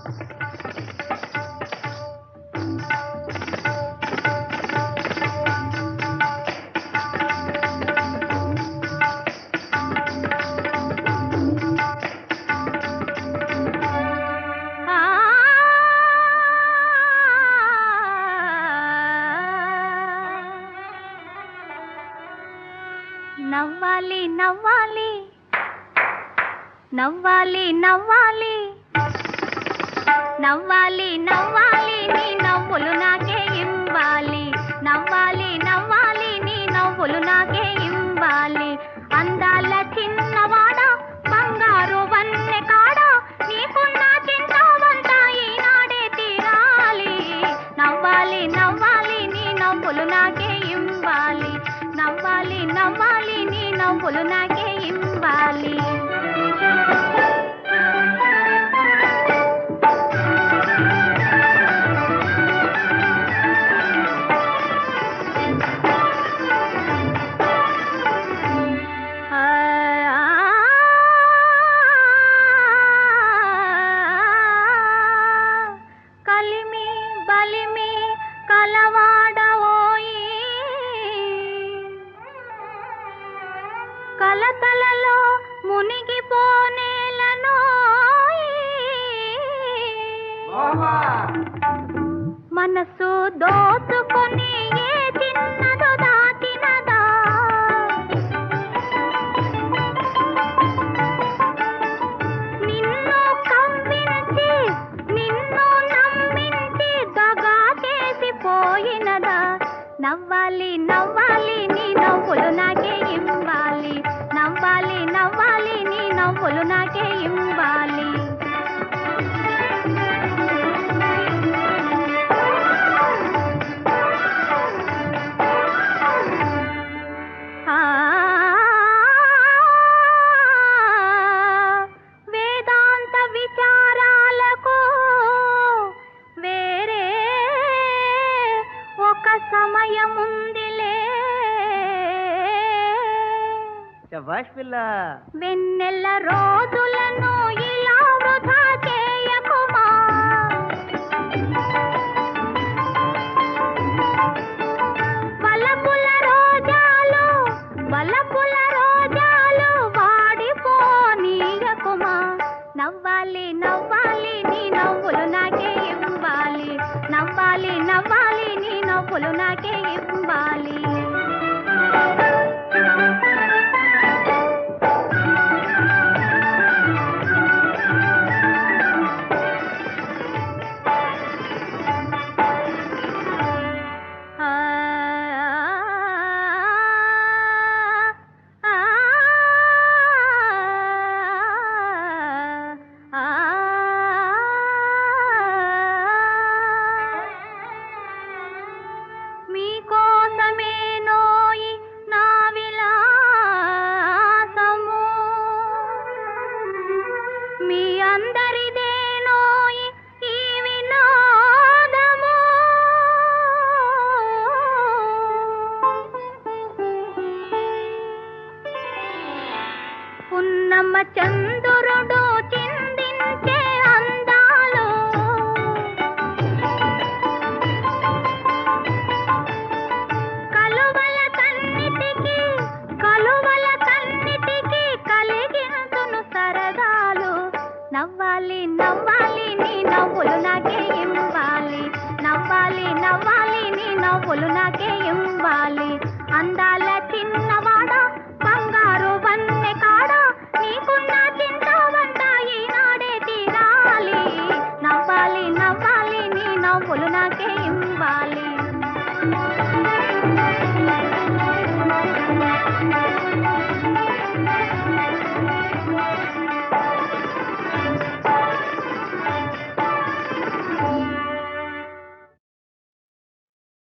నవ్వాలి నవ్వాలి నవ్వాలి నవ్వాలి నవ్వాలి నవ్వాలి నీ నవ్వులు నాకే ఇవ్వాలి నవ్వాలి నవ్వాలి నీ నవ్వులు నాకే ఇవ్వాలి అందాల చిన్నవాడ బంగారు వన్నె కాడ నీకున్న చింతవంతా ఈనాడే తీరాలి నవ్వాలి నవ్వాలి నీ నవ్వులు నాకే ఇవ్వాలి నవ్వాలి నవ్వాలి నీ నవ్వులు నాకే ఇవ్వాలి కలిమి బలిమి కలవాడవోయి కలతలలో మునిగిపోనేలను మనసు దోచుకొని ఏ తిన్నదో దాచినదా నిన్ను కవ్వించి నిన్ను నమ్మించి దగా చేసి పోయినదా నవ్వాలి నవ్వాలి నీ నవ్వులు నాకే ఇవ్వాలి నవ్వాలి నవ్వాలి నీ నవ్వులు నాకే ఇవ్వాలి ఆ వేదాంత విచారాలకు వేరే ఒక సమయముందిలే శభాష్ పిల్ల వెన్నెల రోజులను ఇలా వృధా చేయకుమా వలపుల రోజాలు వలపుల రోజాలు వాడిపోనీయకుమా నవ్వాలి నవ్వాలి నీ నవ్వులు నాకే ఇవ్వాలి నవ్వాలి నవ్వాలి నీ నవ్వులు నాకే ఇవ్వాలి ఆ ఆ ఆ మీకోసమే నోయి నా విలాసము మీ అందరిదే నోయి ఈ వినోదము పున్నమ్మ చంద్రుడు చిందించే అందాలు కలువల కన్నిటికి కలువల కన్నిటికి కలిగించును సరదాలు నవ్వాలి నవ్వాలి నీ నవ్వులు నాకే ఇవ్వాలి నవ్వాలి నవ్వాలి నీ నవ్వులు నాకే ఇవ్వాలి అందాల చిన్నవాడ బంగారు వన్నె కాడ నీకున్న చింతవంతా ఈనాడే తీరాలి నవ్వాలి నవ్వాలి నీ నవ్వులు నాకే ఇవ్వాలి